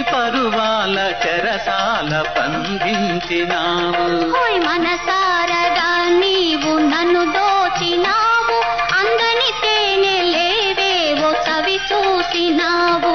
పరువాల చెరసాల బంధించినావు ఓయ్ మనసారగా నీవు నన్ను దోచినావు అందని తేనె లేవేవో చవి చూసినావు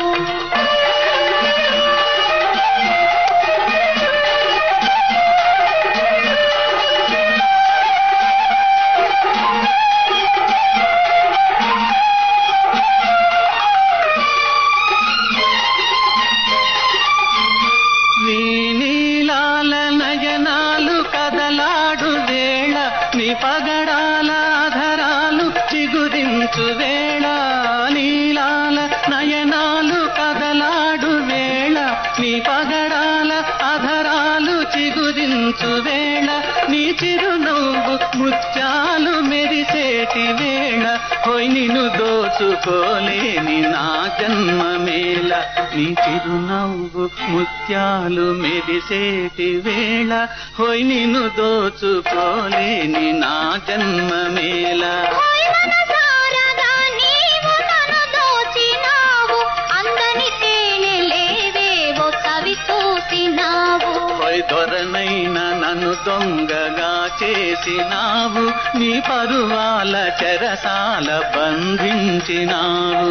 నీ నీలాల నయనాలు కదలాడు వేళ నీ పగడాల ఆధరాలు చిగురించు వేళ నీలాల నయనాలు కదలాడు వేళ నీ పగడాల ఆధరాలు చిగురించు వేళ నీ చిరునవ్వు ముత్యాలు మెరిసేటి వేళ హోయ్ నిన్ను దోచుకోలేని నా జన్మ మేళ నీ చిరునవ్వు ముత్యాలు మెరిసేటి వేళ హోయ్ నిన్ను దోచుకోలేని నా జన్మ మేళ ఓయ్ మనసారగా నీవు నన్ను దోచినావు అందని తేనె లేవేవో చవి చూసినావు హోయ్ దొరనైన నన్ను దొంగగా చేసినావు నీ పరువాల చెరసాల బంధించినావు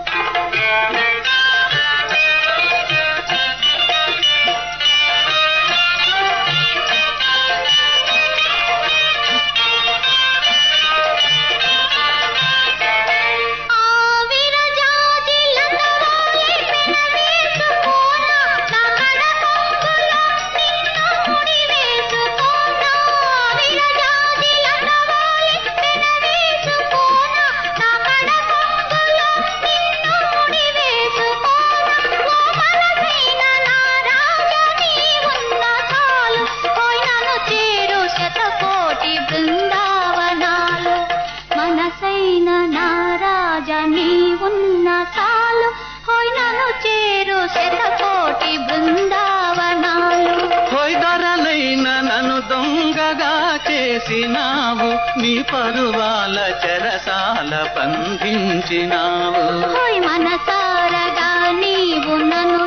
ఆ విరజాజి లంగవాలే పెనవేసుకోనా నా కడకొంగులో నిన్ను ముడివేసుకోనా విరజాజి లంగవాలే పెనవేసుకోనా నా కడకొంగులో నిన్ను ముడివేసుకోనా ఓ మనసైన నా రాజా నీవున్న చాలు ఓయ్ నన్ను చేరు శతకోటి బృందావనాలు మనసైన నా రాజా నీవున్న చాలు హోయ్ నన్ను చేరు శతకోటి బృందావనాలు హోయ్ దొరలైన నన్ను దొంగగా చేసినావు నీ పరువాల చెరసాల బంధించినావు హోయ్ మనసారగా నీవు నన్ను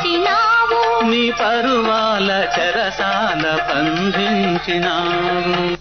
దోచినావు నీ పరువాల చెరసాల బంధించినావు